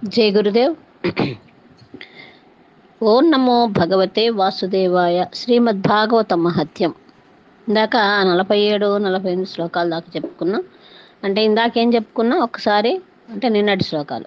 జై గురుదేవ్ ఓం నమో భగవతే వాసుదేవాయ శ్రీమద్ భాగవత మహత్యం ఇందాక నలభై ఏడు నలభై ఎనిమిది శ్లోకాలు దాకా చెప్పుకున్నాం అంటే ఇందాకేం చెప్పుకున్నా ఒకసారి అంటే నిన్నటి శ్లోకాలు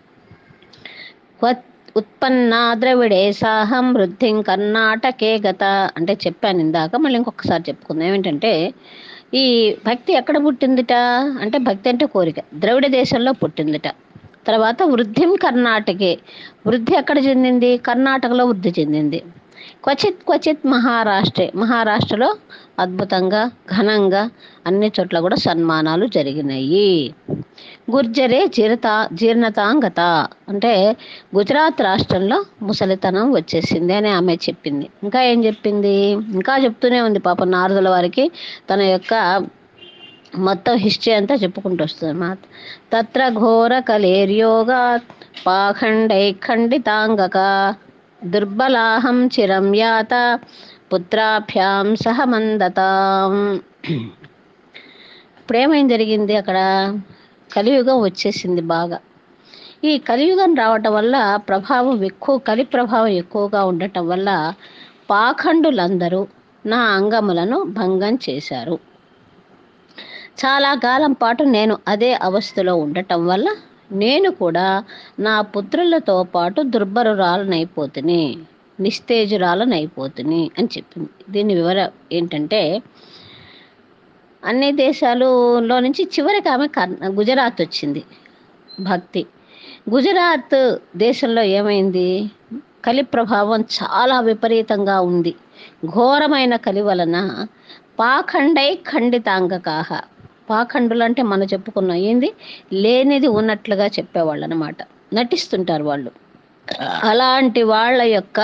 క్వ- ఉత్పన్నా ద్రవిడే సాహం వృద్ధిం కర్ణాటకే గత అంటే చెప్పాను ఇందాక మళ్ళీ ఇంకొకసారి చెప్పుకుందాం ఏమిటంటే ఈ భక్తి ఎక్కడ పుట్టిందిట అంటే భక్తి అంటే కోరిక ద్రవిడ దేశంలో పుట్టిందిట తర్వాత వృద్ధిం కర్ణాటకే వృద్ధి ఎక్కడ చెందింది కర్ణాటకలో వృద్ధి చెందింది క్వచిత్ క్వచిత్ మహారాష్ట్రే మహారాష్ట్రలో అద్భుతంగా ఘనంగా అన్ని చోట్ల కూడా సన్మానాలు జరిగినాయి గుర్జరే జీర్త జీర్ణతాంగత అంటే గుజరాత్ రాష్ట్రంలో ముసలితనం వచ్చేసింది అని ఆమె చెప్పింది ఇంకా ఏం చెప్పింది ఇంకా చెప్తూనే ఉంది పాప నారదుల వారికి తన యొక్క మొత్తం హిస్టరీ అంతా చెప్పుకుంటూ వస్తుంది అన్నమాట తత్ర ఘోర కలేర్యోగా పాఖండై ఖండితాంగక దుర్బలాహం చిరం యాత పుత్రాభ్యాం సహ మందతాం ఇప్పుడేమేం జరిగింది అక్కడ కలియుగం వచ్చేసింది బాగా ఈ కలియుగం రావటం వల్ల ప్రభావం ఎక్కువ కలి ప్రభావం ఎక్కువగా ఉండటం వల్ల పాఖండులందరూ నా అంగములను భంగం చేశారు చాలా కాలం పాటు నేను అదే అవస్థలో ఉండటం వల్ల నేను కూడా నా పుత్రులతో పాటు దుర్భరురాలనైపోతుని నిస్తేజురాలనైపోతుని అని చెప్పింది దీని వివర ఏంటంటే అన్ని దేశాలలో నుంచి చివరికి ఆమె కర్ణ గుజరాత్ వచ్చింది భక్తి గుజరాత్ దేశంలో ఏమైంది కలి ప్రభావం చాలా విపరీతంగా ఉంది ఘోరమైన కలి వలన పాఖండై ఖండితాంగకాహ పాఖండులు అంటే మనం చెప్పుకున్నాం ఏంది లేనిది ఉన్నట్లుగా చెప్పేవాళ్ళు అనమాట నటిస్తుంటారు వాళ్ళు అలాంటి వాళ్ళ యొక్క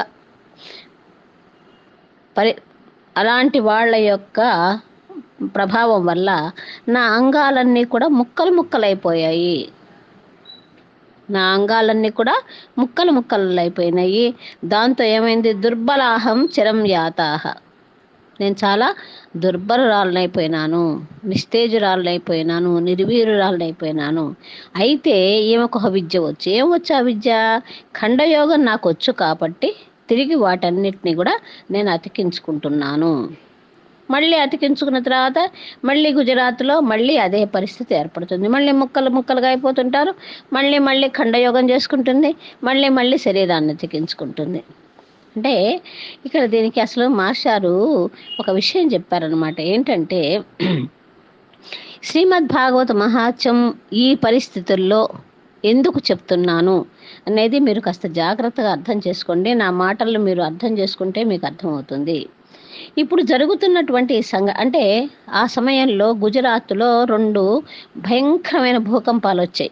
పరి అలాంటి వాళ్ళ యొక్క ప్రభావం వల్ల నా అంగాలన్నీ కూడా ముక్కలు ముక్కలైపోయాయి నా అంగాలన్నీ కూడా ముక్కలు ముక్కలు అయిపోయినాయి దాంతో ఏమైంది దుర్బలాహం చిరం యాతాహ నేను చాలా దుర్బలురాలనైపోయినాను నిస్తేజురాలనైపోయినాను నిర్వీరురాలనైపోయినాను అయితే ఈమెకు ఒక విద్య వచ్చు ఏం వచ్చు ఆ విద్య ఖండయోగం నాకు వచ్చు కాబట్టి తిరిగి వాటన్నిటిని కూడా నేను అతికించుకుంటున్నాను మళ్ళీ అతికించుకున్న తర్వాత మళ్ళీ గుజరాత్లో మళ్ళీ అదే పరిస్థితి ఏర్పడుతుంది మళ్ళీ ముక్కలు ముక్కలుగా అయిపోతుంటారు మళ్ళీ మళ్ళీ ఖండయోగం చేసుకుంటుంది మళ్ళీ మళ్ళీ శరీరాన్ని అతికించుకుంటుంది అంటే ఇక్కడ దీనికి అసలు మాస్టారు ఒక విషయం చెప్పారనమాట ఏంటంటే శ్రీమద్ భాగవత మహాత్యం ఈ పరిస్థితుల్లో ఎందుకు చెప్తున్నాను అనేది మీరు కాస్త జాగ్రత్తగా అర్థం చేసుకోండి నా మాటలు మీరు అర్థం చేసుకుంటే మీకు అర్థమవుతుంది ఇప్పుడు జరుగుతున్నటువంటి సంఘ అంటే ఆ సమయంలో గుజరాత్లో రెండు భయంకరమైన భూకంపాలు వచ్చాయి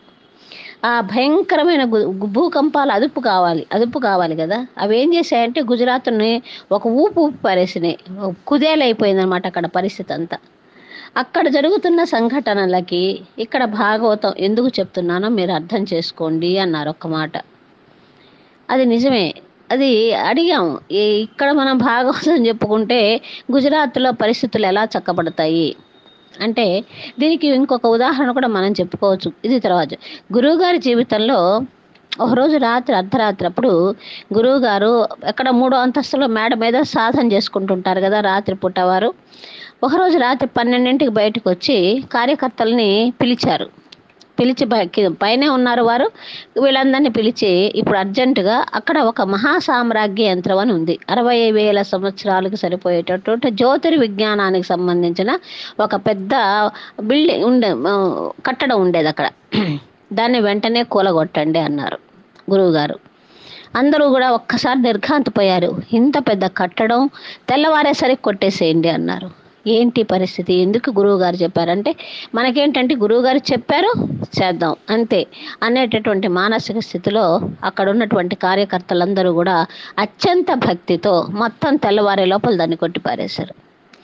ఆ భయంకరమైన గు- భూకంపాలు అదుపు కావాలి అదుపు కావాలి కదా అవి ఏం చేశాయంటే గుజరాత్ని ఒక ఊపు ఊపు పారేసినాయి కుదేలైపోయింది అనమాట అక్కడ పరిస్థితి అంతా అక్కడ జరుగుతున్న సంఘటనలకి ఇక్కడ భాగవతం ఎందుకు చెప్తున్నానో మీరు అర్థం చేసుకోండి అన్నారు ఒక్క మాట అది నిజమే అది అడిగాము ఈ- ఇక్కడ మనం భాగవతం చెప్పుకుంటే గుజరాత్లో పరిస్థితులు ఎలా చక్కబడతాయి అంటే దీనికి ఇంకొక ఉదాహరణ కూడా మనం చెప్పుకోవచ్చు ఇది తర్వాత గురువుగారి జీవితంలో ఒకరోజు రాత్రి అర్ధరాత్రి అప్పుడు గురువుగారు ఎక్కడ మూడో అంతస్తులో మేడ మీద సాధన చేసుకుంటుంటారు కదా రాత్రి పుట్టవారు ఒకరోజు రాత్రి పన్నెండింటికి బయటకు వచ్చి కార్యకర్తల్ని పిలిచారు పిలిచి పై- కి- పైనే ఉన్నారు వారు వీళ్ళందరినీ పిలిచి ఇప్పుడు అర్జెంటుగా అక్కడ ఒక మహాసామ్రాజ్య యంత్రం అని ఉంది అరవై వేల సంవత్సరాలకు సరిపోయేటటువంటి జ్యోతిర్విజ్ఞానానికి సంబంధించిన ఒక పెద్ద బిల్డింగ్ ఉండే ఆ, కట్టడం ఉండేది అక్కడ దాన్ని వెంటనే కూలగొట్టండి అన్నారు గురువుగారు అందరూ కూడా ఒక్కసారి నిర్ఘాంతపోయారు ఇంత పెద్ద కట్టడం తెల్లవారేసరికి కొట్టేసేయండి అన్నారు ఏంటి పరిస్థితి ఎందుకు గురువు గారు చెప్పారంటే మనకేంటంటే గురువు గారు చెప్పారు చేద్దాం అంతే అనేటటువంటి మానసిక స్థితిలో అక్కడ ఉన్నటువంటి కార్యకర్తలందరూ కూడా అత్యంత భక్తితో మొత్తం తెల్లవారే లోపల దాన్ని కొట్టి పారేశారు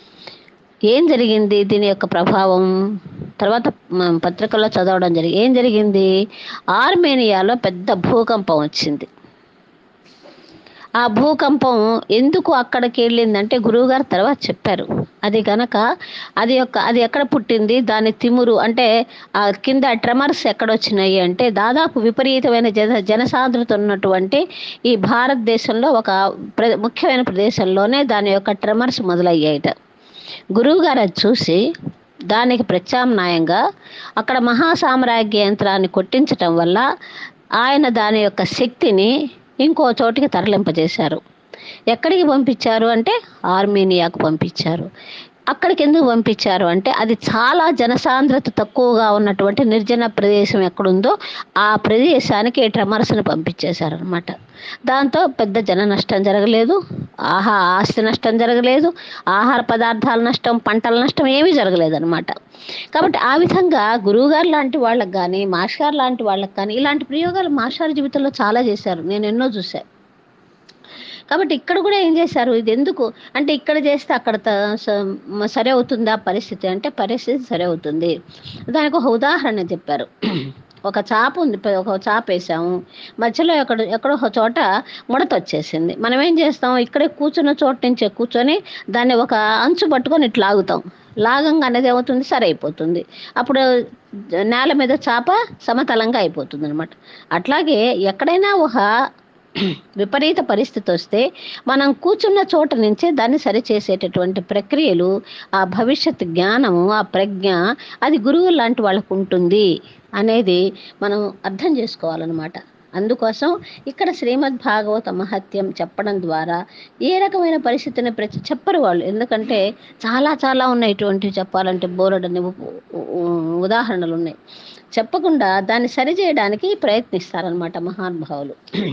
ఏం జరిగింది దీని యొక్క ప్రభావం తర్వాత మ- పత్రికల్లో చదవడం జరిగింది ఏం జరిగింది ఆర్మేనియాలో పెద్ద భూకంపం వచ్చింది ఆ భూకంపం ఎందుకు అక్కడికి వెళ్ళిందంటే గురువుగారు తర్వాత చెప్పారు అది కనుక అది యొక్క అది ఎక్కడ పుట్టింది దాని తిమురు అంటే ఆ కింద ట్రెమర్స్ ఎక్కడ వచ్చినాయి అంటే దాదాపు విపరీతమైన జన జనసాంద్రత ఉన్నటువంటి ఈ భారతదేశంలో ఒక ప్ర ముఖ్యమైన ప్రదేశంలోనే దాని యొక్క ట్రెమర్స్ మొదలయ్యాయిట గురువు గారు అది చూసి దానికి ప్రత్యామ్నాయంగా అక్కడ మహాసామ్రాజ్య యంత్రాన్ని కొట్టించటం వల్ల ఆయన దాని యొక్క శక్తిని ఇంకో చోటికి తరలింపజేశారు ఎక్కడికి పంపించారు అంటే ఆర్మేనియాకు పంపించారు అక్కడికి ఎందుకు పంపించారు అంటే అది చాలా జనసాంద్రత తక్కువగా ఉన్నటువంటి నిర్జన ప్రదేశం ఎక్కడుందో ఆ ప్రదేశానికి ట్రెమర్స్ని పంపించేశారనమాట దాంతో పెద్ద జన నష్టం జరగలేదు ఆహా ఆస్తి నష్టం జరగలేదు ఆహార పదార్థాల నష్టం పంటల నష్టం ఏమీ జరగలేదు అనమాట కాబట్టి ఆ విధంగా గురువుగారు లాంటి వాళ్ళకి కానీ మాస్టర్ లాంటి వాళ్ళకి కానీ ఇలాంటి ప్రయోగాలు మాస్టర్ జీవితంలో చాలా చేశారు నేను ఎన్నో చూశాను కాబట్టి ఇక్కడ కూడా ఏం చేశారు ఇది ఎందుకు అంటే ఇక్కడ చేస్తే అక్కడ త- స- సరే అవుతుందా పరిస్థితి అంటే పరిస్థితి సరే అవుతుంది దానికి ఒక ఉదాహరణ చెప్పారు ఒక చాప ఉంది పె- ఒక చాప వేసాము మధ్యలో ఎక్కడ ఎక్కడో ఒక చోట ముడత వచ్చేసింది మనం ఏం చేస్తాం ఇక్కడే కూర్చున్న చోట నుంచే కూర్చొని దాన్ని ఒక అంచు పట్టుకొని ఇట్లా లాగుతాం లాగంగా అనేది ఏమవుతుంది సరే అయిపోతుంది అప్పుడు నేల మీద చాప సమతలంగా అయిపోతుంది అనమాట అట్లాగే ఎక్కడైనా ఒక విపరీత పరిస్థితి వస్తే మనం కూర్చున్న చోట నుంచే దాన్ని సరిచేసేటటువంటి ప్రక్రియలు ఆ భవిష్యత్ జ్ఞానము ఆ ప్రజ్ఞ అది గురువు లాంటి వాళ్ళకు ఉంటుంది అనేది మనం అర్థం చేసుకోవాలన్నమాట అందుకోసం ఇక్కడ శ్రీమద్ భాగవత మహత్యం చెప్పడం ద్వారా ఏ రకమైన పరిస్థితిని ప్రతి చెప్పరు వాళ్ళు ఎందుకంటే చాలా చాలా ఉన్నాయి ఇటువంటివి చెప్పాలంటే బోలెడని ఉ- ఉ- ఉదాహరణలు ఉన్నాయి చెప్పకుండా దాన్ని సరిచేయడానికి ప్రయత్నిస్తారనమాట మహానుభావులు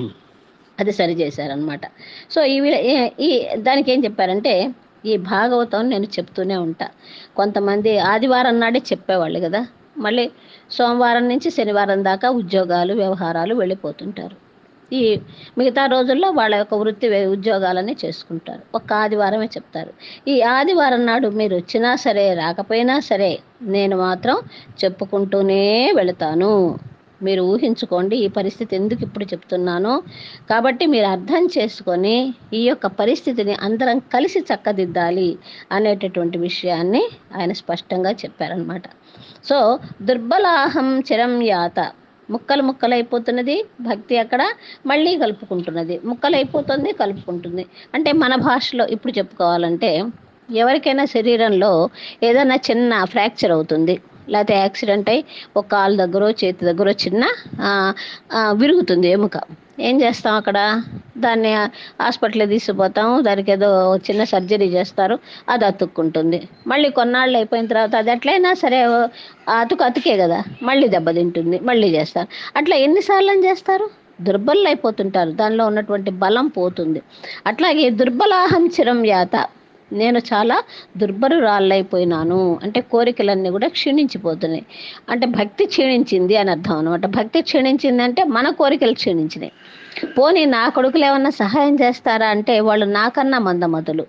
అది సరి చేశారనమాట సో ఈ వి- ఏ- ఈ దానికి ఏం చెప్పారంటే ఈ భాగవతం నేను చెప్తూనే ఉంటా కొంతమంది ఆదివారం నాడే చెప్పేవాళ్ళు కదా మళ్ళీ సోమవారం నుంచి శనివారం దాకా ఉద్యోగాలు వ్యవహారాలు వెళ్ళిపోతుంటారు ఈ మిగతా రోజుల్లో వాళ్ళ యొక్క వృత్తి వే- ఉద్యోగాలన్నీ చేసుకుంటారు ఒక్క ఆదివారమే చెప్తారు ఈ ఆదివారం నాడు మీరు వచ్చినా సరే రాకపోయినా సరే నేను మాత్రం చెప్పుకుంటూనే వెళతాను మీరు ఊహించుకోండి ఈ పరిస్థితి ఎందుకు ఇప్పుడు చెప్తున్నానో కాబట్టి మీరు అర్థం చేసుకొని ఈ యొక్క పరిస్థితిని అందరం కలిసి చక్కదిద్దాలి అనేటటువంటి విషయాన్ని ఆయన స్పష్టంగా చెప్పారనమాట సో దుర్బలాహం చిరం యాత ముక్కలు ముక్కలైపోతున్నది భక్తి అక్కడ మళ్ళీ కలుపుకుంటున్నది ముక్కలైపోతుంది కలుపుకుంటుంది అంటే మన భాషలో ఇప్పుడు చెప్పుకోవాలంటే ఎవరికైనా శరీరంలో ఏదైనా చిన్న ఫ్రాక్చర్ అవుతుంది లేకపోతే యాక్సిడెంట్ అయి ఒక కాలు దగ్గర చేతి దగ్గర చిన్న ఆ, ఆ, విరుగుతుంది ఎముక ఏం చేస్తాం అక్కడ దాన్ని హాస్పిటల్కి తీసుకుపోతాం దానికి ఏదో చిన్న సర్జరీ చేస్తారు అది అతుక్కుంటుంది మళ్ళీ కొన్నాళ్ళు అయిపోయిన తర్వాత అది ఎట్లయినా సరే ఆ అతుకు అతుకే కదా మళ్ళీ దెబ్బతింటుంది మళ్ళీ చేస్తారు అట్లా ఎన్నిసార్లు అని చేస్తారు దుర్బలు అయిపోతుంటారు దానిలో ఉన్నటువంటి బలం పోతుంది అట్లాగే దుర్బలాహం చిరం యాత నేను చాలా దుర్బలురాళ్ళైపోయినాను అంటే కోరికలన్నీ కూడా క్షీణించిపోతున్నాయి అంటే భక్తి క్షీణించింది అని అర్థం అనమాట భక్తి క్షీణించింది అంటే మన కోరికలు క్షీణించినాయి పోనీ నా కొడుకులు ఏమన్నా సహాయం చేస్తారా అంటే వాళ్ళు నాకన్నా మందమతులు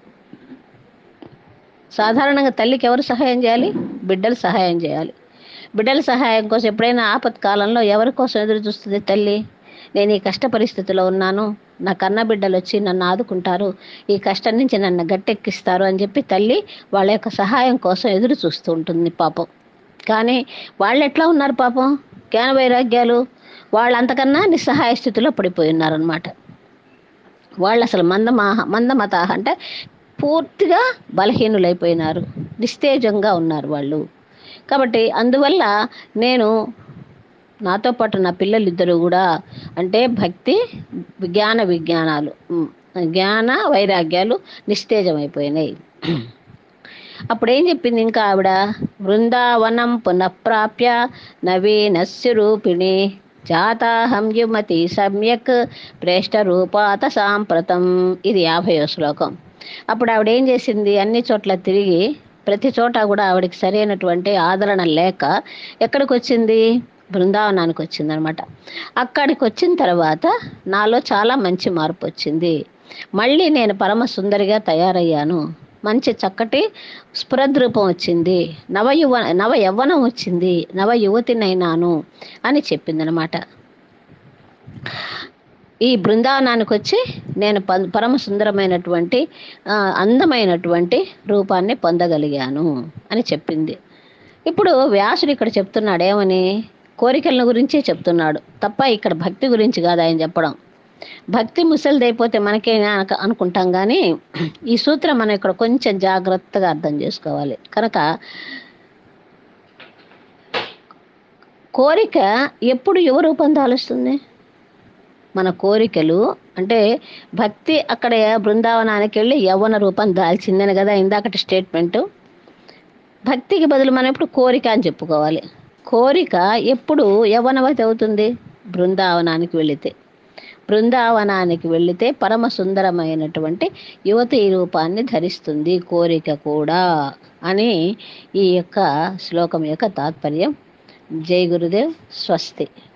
సాధారణంగా తల్లికి ఎవరు సహాయం చేయాలి బిడ్డలు సహాయం చేయాలి బిడ్డల సహాయం కోసం ఎప్పుడైనా ఆపత్కాలంలో ఎవరి కోసం ఎదురు చూస్తుంది తల్లి నేను ఈ కష్ట పరిస్థితిలో ఉన్నాను నా కన్న బిడ్డలు వచ్చి నన్ను ఆదుకుంటారు ఈ కష్టం నుంచి నన్ను గట్టెక్కిస్తారు అని చెప్పి తల్లి వాళ్ళ యొక్క సహాయం కోసం ఎదురు చూస్తూ ఉంటుంది పాపం కానీ వాళ్ళు ఎట్లా ఉన్నారు పాపం జ్ఞాన వైరాగ్యాలు వాళ్ళు అంతకన్నా నిస్సహాయ స్థితిలో పడిపోయి ఉన్నారనమాట వాళ్ళు అసలు మందమాహ మందమతాహ అంటే పూర్తిగా బలహీనులైపోయినారు నిస్తేజంగా ఉన్నారు వాళ్ళు కాబట్టి అందువల్ల నేను నాతో పాటు నా పిల్లలు ఇద్దరు కూడా అంటే భక్తి జ్ఞాన విజ్ఞానాలు ఉమ్, జ్ఞాన వైరాగ్యాలు నిస్తేజం అయిపోయినాయి అప్పుడు ఏం చెప్పింది ఇంకా ఆవిడ బృందావనం పునఃప్రాప్య నవీనస్య రూపిణి జాతాహం యుమతి సమ్యక్ ప్రేష్ట రూపాత సాంప్రతం ఇది యాభయో శ్లోకం అప్పుడు ఆవిడ ఏం చేసింది అన్ని చోట్ల తిరిగి ప్రతి చోట కూడా ఆవిడకి సరైనటువంటి ఆదరణ లేక ఎక్కడికి వచ్చింది బృందావనానికి వచ్చింది అనమాట అక్కడికి వచ్చిన తర్వాత నాలో చాలా మంచి మార్పు వచ్చింది మళ్ళీ నేను పరమ సుందరిగా తయారయ్యాను మంచి చక్కటి స్ఫురద్రూపం వచ్చింది నవయువ నవ యవ్వనం వచ్చింది నవ యువతినైనాను అని చెప్పిందనమాట ఈ బృందావనానికి వచ్చి నేను ప- పరమ సుందరమైనటువంటి ఆ, అందమైనటువంటి రూపాన్ని పొందగలిగాను అని చెప్పింది ఇప్పుడు వ్యాసుడు ఇక్కడ చెప్తున్నాడు ఏమని కోరికల గురించే చెప్తున్నాడు తప్ప ఇక్కడ భక్తి గురించి కాదు ఆయన చెప్పడం భక్తి ముసలిదైపోతే మనకేనా అక- అనుకుంటాం కానీ ఈ సూత్రం మనం ఇక్కడ కొంచెం జాగ్రత్తగా అర్థం చేసుకోవాలి కనుక కోరిక ఎప్పుడు యువ రూపం దాలుస్తుంది మన కోరికలు అంటే భక్తి అక్కడ బృందావనానికి వెళ్ళి యవ్వన రూపం దాల్చిందని కదా ఇందాకటి స్టేట్మెంటు భక్తికి బదులు మనం ఎప్పుడు కోరిక అని చెప్పుకోవాలి కోరిక ఎప్పుడు యవ్వనవతి అవుతుంది బృందావనానికి వెళితే బృందావనానికి వెళితే పరమ సుందరమైనటువంటి యువతి రూపాన్ని ధరిస్తుంది కోరిక కూడా అని ఈ యొక్క శ్లోకం యొక్క తాత్పర్యం జై గురుదేవ్ స్వస్తి